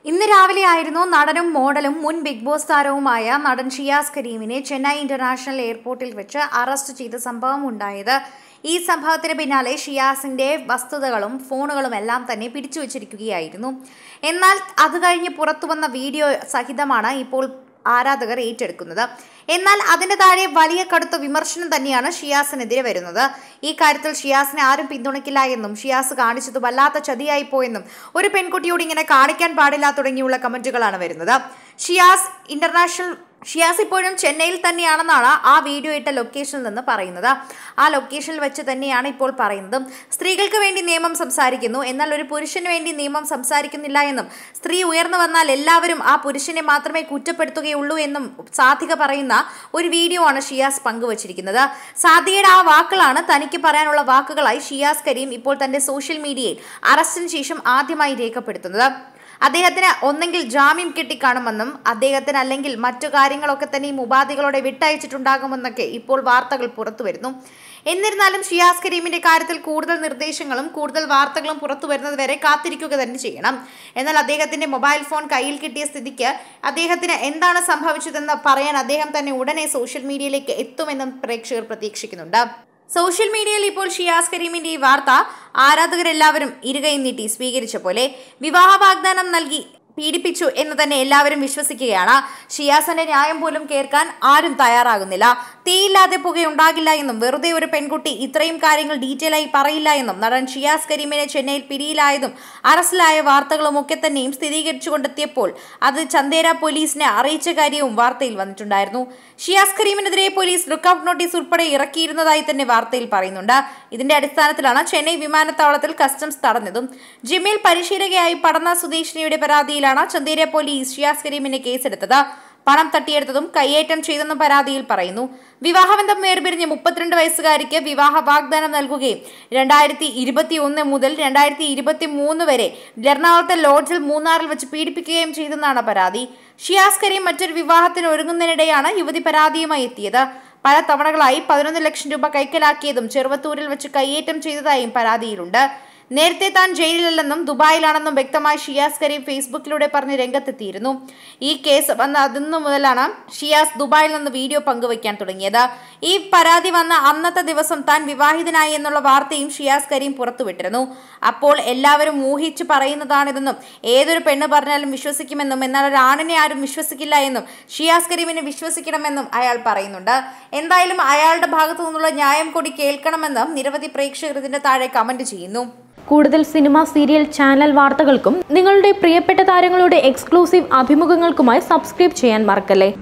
ഇന്ന് രാവിലെ ആയിരുന്നു നടനും മോഡലും മുൻ ബിഗ് ബോസ് താരവുമായ നടൻ ഷിയാസ് കരീമിനെ ചെന്നൈ ഇന്റർനാഷണൽ എയർപോർട്ടിൽ വെച്ച് അറസ്റ്റ് ചെയ്ത സംഭവം ഉണ്ടായത് ഈ സംഭവത്തിന് പിന്നാലെ ഷിയാസിന്റെ വസ്തുതകളും ഫോണുകളും എല്ലാം തന്നെ പിടിച്ചു വച്ചിരിക്കുകയായിരുന്നു എന്നാൽ അത് കഴിഞ്ഞ് പുറത്തു വന്ന വീഡിയോ സഹിതമാണ് ഇപ്പോൾ ആരാധകർ ഏറ്റെടുക്കുന്നത് എന്നാൽ അതിന്റെ താഴെ വലിയ കടുത്ത വിമർശനം തന്നെയാണ് ഷിയാസിനെതിരെ വരുന്നത് ഈ കാര്യത്തിൽ ഷിയാസിനെ ആരും പിന്തുണയ്ക്കില്ല എന്നും ഷിയാസ് കാണിച്ചത് വല്ലാത്ത ചതിയായി പോയെന്നും ഒരു പെൺകുട്ടിയോട് ഇങ്ങനെ കാണിക്കാൻ പാടില്ല തുടങ്ങിയുള്ള കമന്റുകളാണ് വരുന്നത് ഷിയാസ് ഇന്റർനാഷണൽ ഷിയാസ് ഇപ്പോഴും ചെന്നൈയിൽ തന്നെയാണെന്നാണ് ആ വീഡിയോ ഇട്ട ലൊക്കേഷനിൽ നിന്ന് പറയുന്നത് ആ ലൊക്കേഷനിൽ വെച്ച് തന്നെയാണ് ഇപ്പോൾ പറയുന്നത് സ്ത്രീകൾക്ക് വേണ്ടി നിയമം സംസാരിക്കുന്നു എന്നാൽ ഒരു പുരുഷന് വേണ്ടി നിയമം സംസാരിക്കുന്നില്ല എന്നും സ്ത്രീ ഉയർന്നു വന്നാൽ എല്ലാവരും ആ പുരുഷനെ മാത്രമേ കുറ്റപ്പെടുത്തുകയുള്ളൂ എന്നും സാധിക പറയുന്ന ഒരു വീഡിയോ ആണ് ഷിയാസ് പങ്കുവച്ചിരിക്കുന്നത് സാധികയുടെ ആ വാക്കുകളാണ് തനിക്ക് പറയാനുള്ള വാക്കുകളായി ഷിയാസ് കരീം ഇപ്പോൾ തന്റെ സോഷ്യൽ മീഡിയയിൽ അറസ്റ്റിന് ശേഷം ആദ്യമായി രേഖപ്പെടുത്തുന്നത് അദ്ദേഹത്തിന് ഒന്നെങ്കിൽ ജാമ്യം കിട്ടിക്കാണുമെന്നും അദ്ദേഹത്തിന് അല്ലെങ്കിൽ മറ്റു കാര്യങ്ങളൊക്കെ തന്നെ ഈ ഉപാധികളോടെ വിട്ടയച്ചിട്ടുണ്ടാകുമെന്നൊക്കെ ഇപ്പോൾ വാർത്തകൾ പുറത്തു വരുന്നു എന്നിരുന്നാലും ഷിയാസ് കരീമിന്റെ കാര്യത്തിൽ കൂടുതൽ നിർദ്ദേശങ്ങളും കൂടുതൽ വാർത്തകളും പുറത്തു വരുന്നത് വരെ കാത്തിരിക്കുക തന്നെ ചെയ്യണം എന്നാൽ അദ്ദേഹത്തിന്റെ മൊബൈൽ ഫോൺ കയ്യിൽ കിട്ടിയ സ്ഥിതിക്ക് അദ്ദേഹത്തിന് എന്താണ് സംഭവിച്ചതെന്ന് പറയാൻ അദ്ദേഹം തന്നെ ഉടനെ സോഷ്യൽ മീഡിയയിലേക്ക് എത്തുമെന്നും പ്രേക്ഷകർ പ്രതീക്ഷിക്കുന്നുണ്ട് സോഷ്യൽ മീഡിയയിൽ ഇപ്പോൾ ഷിയാസ് കരീമിന്റെ ഈ വാർത്ത ആരാധകരെല്ലാവരും ഇരുകൈ നീട്ടി സ്വീകരിച്ച പോലെ വിവാഹ വാഗ്ദാനം നൽകി പീഡിപ്പിച്ചു എന്ന് തന്നെ എല്ലാവരും വിശ്വസിക്കുകയാണ് ഷിയാസിന്റെ ന്യായം പോലും കേൾക്കാൻ ആരും തയ്യാറാകുന്നില്ല തീയില്ലാതെ പുകയുണ്ടാകില്ല എന്നും വെറുതെ ഒരു പെൺകുട്ടി ഇത്രയും കാര്യങ്ങൾ ഡീറ്റെയിൽ ആയി പറയില്ല എന്നും നടൻ ഷിയാസ് കരീമിനെ ചെന്നൈയിൽ പിടിയിലായതും അറസ്റ്റിലായ വാർത്തകളും ഒക്കെ തന്നെയും സ്ഥിരീകരിച്ചുകൊണ്ടെത്തിയപ്പോൾ അത് ചന്ദേര പോലീസിനെ അറിയിച്ച കാര്യവും വാർത്തയിൽ വന്നിട്ടുണ്ടായിരുന്നു ഷിയാസ് കരീമിനെതിരെ പോലീസ് ലുക്കൌട്ട് നോട്ടീസ് ഉൾപ്പെടെ ഇറക്കിയിരുന്നതായി തന്നെ വാർത്തയിൽ പറയുന്നുണ്ട് ഇതിന്റെ അടിസ്ഥാനത്തിലാണ് ചെന്നൈ വിമാനത്താവളത്തിൽ കസ്റ്റംസ് തടഞ്ഞതും ജിമ്മിൽ പരിശീലകയായി പടന്ന സ്വദേശിനിയുടെ പരാതിയിലാണ് ചന്ദേര പോലീസ് ഷിയാസ് കരീമിനെ കേസെടുത്തത് പണം തട്ടിയെടുത്തതും കയ്യേറ്റം ചെയ്തെന്നും പരാതിയിൽ പറയുന്നു വിവാഹബന്ധം വേർപിരിഞ്ഞ് മുപ്പത്തിരണ്ട് വയസ്സുകാരിക്ക് വിവാഹ വാഗ്ദാനം നൽകുകയും രണ്ടായിരത്തി ഇരുപത്തി ഒന്ന് മുതൽ രണ്ടായിരത്തി ഇരുപത്തി മൂന്ന് വരെ എറണാകുളത്തെ ലോഡ്ജിൽ മൂന്നാറിൽ വെച്ച് പീഡിപ്പിക്കുകയും ചെയ്തെന്നാണ് പരാതി ഷിയാസ് കരീം മറ്റൊരു വിവാഹത്തിന് ഒരുങ്ങുന്നതിനിടെയാണ് യുവതി പരാതിയുമായി എത്തിയത് പല തവണകളായി പതിനൊന്ന് ലക്ഷം രൂപ കൈക്കലാക്കിയതും ചെറുവത്തൂരിൽ വെച്ച് കയ്യേറ്റം ചെയ്തതായും പരാതിയിലുണ്ട് നേരത്തെ താൻ ജയിലിലല്ലെന്നും ദുബായിലാണെന്നും വ്യക്തമായി ഷിയാസ് കരീം ഫേസ്ബുക്കിലൂടെ പറഞ്ഞ് രംഗത്തെത്തിയിരുന്നു ഈ കേസ് വന്ന അതിന്നു മുതലാണ് ഷിയാസ് ദുബായിൽ നിന്ന് വീഡിയോ പങ്കുവയ്ക്കാൻ തുടങ്ങിയത് ഈ പരാതി വന്ന അന്നത്തെ ദിവസം താൻ വിവാഹിതനായി എന്നുള്ള വാർത്തയും ഷിയാസ് കരീം പുറത്തുവിട്ടിരുന്നു അപ്പോൾ എല്ലാവരും ഊഹിച്ച് പറയുന്നതാണിതെന്നും ഏതൊരു പെണ്ണ് പറഞ്ഞാലും വിശ്വസിക്കുമെന്നും എന്നാൽ ഒരു ആണിനെ ആരും വിശ്വസിക്കില്ല എന്നും ഷിയാസ് കരീമിനെ വിശ്വസിക്കണമെന്നും അയാൾ പറയുന്നുണ്ട് എന്തായാലും അയാളുടെ ഭാഗത്തു നിന്നുള്ള ന്യായം കൂടി കേൾക്കണമെന്നും നിരവധി പ്രേക്ഷകർ ഇതിന്റെ താഴെ കമന്റ് ചെയ്യുന്നു കൂടുതൽ സിനിമ സീരിയൽ ചാനൽ വാർത്തകൾക്കും നിങ്ങളുടെ പ്രിയപ്പെട്ട താരങ്ങളുടെ എക്സ്ക്ലൂസീവ് അഭിമുഖങ്ങൾക്കുമായി സബ്സ്ക്രൈബ് ചെയ്യാൻ മറക്കല്ലേ